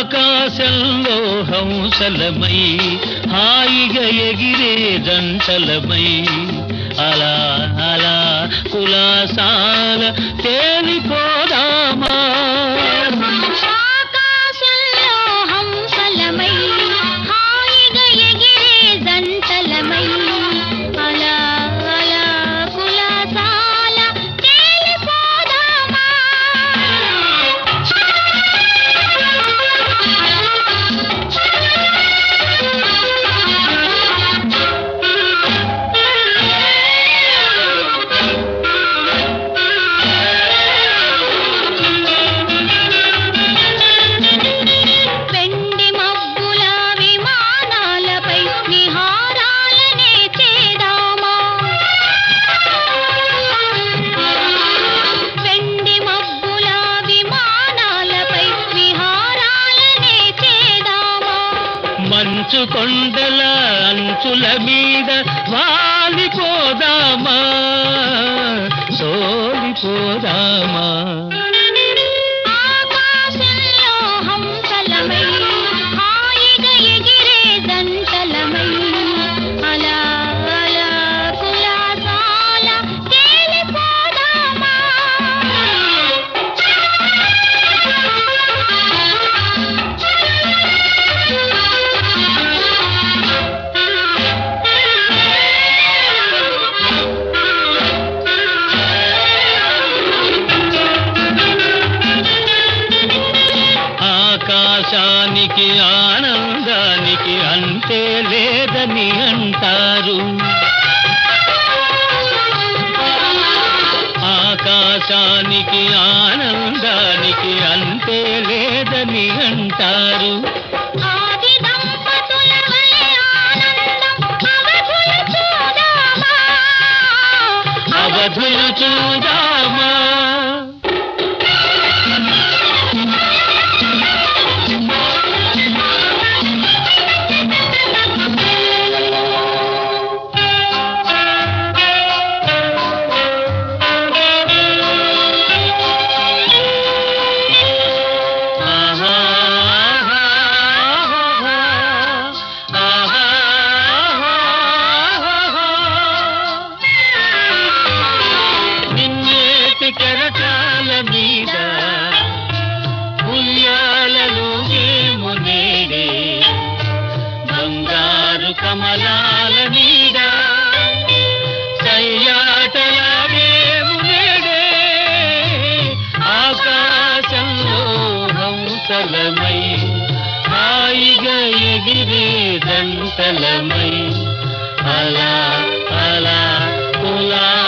ఆకాశంలో హంసలమై హాయిగా ఎగిరే జంటలమై అలా అలా కులాసాల తేలిపోదామా ఆకాశంలో హంసలమై హాయిగా ఎగిరే జంటలమై అలా అలా కులాసాల తేలిపోదామా వెండి మబ్బుల విమానాలపై విహారాలనే చేదామా వెండి మబ్బుల విమానాలపై విహారాలనే చేదామా మంచు కొండల అంచుల మీద వాలిపోదామా సోలిపోదామా ఆకాశంలో హంసలమై హాయిగా ఎగిరే జంటలమై అలా అలా కులాసాల తేలిపోదామా ఆకాశానికి ఆనందానికి అంతే లేదని అంటారు ఆకాశానికి ఆనందానికి అంతే లేదని అంటారు ఆది దంపతుల వలె ఆనందం అవధులు చూడామా అవధులు చూదామా ఆహా, ఆహా, ఆహా, ఆహా. నిన్నేటి కెరటాల మీద ఉయ్యాలలో ఏము నేడే బంగారు కమలాల మీద సయ్యాటలాడేము నేడే ఆకాశంలో హంసలమై హాయిగా ఎగిరే దంతలమై అలా అలా కులా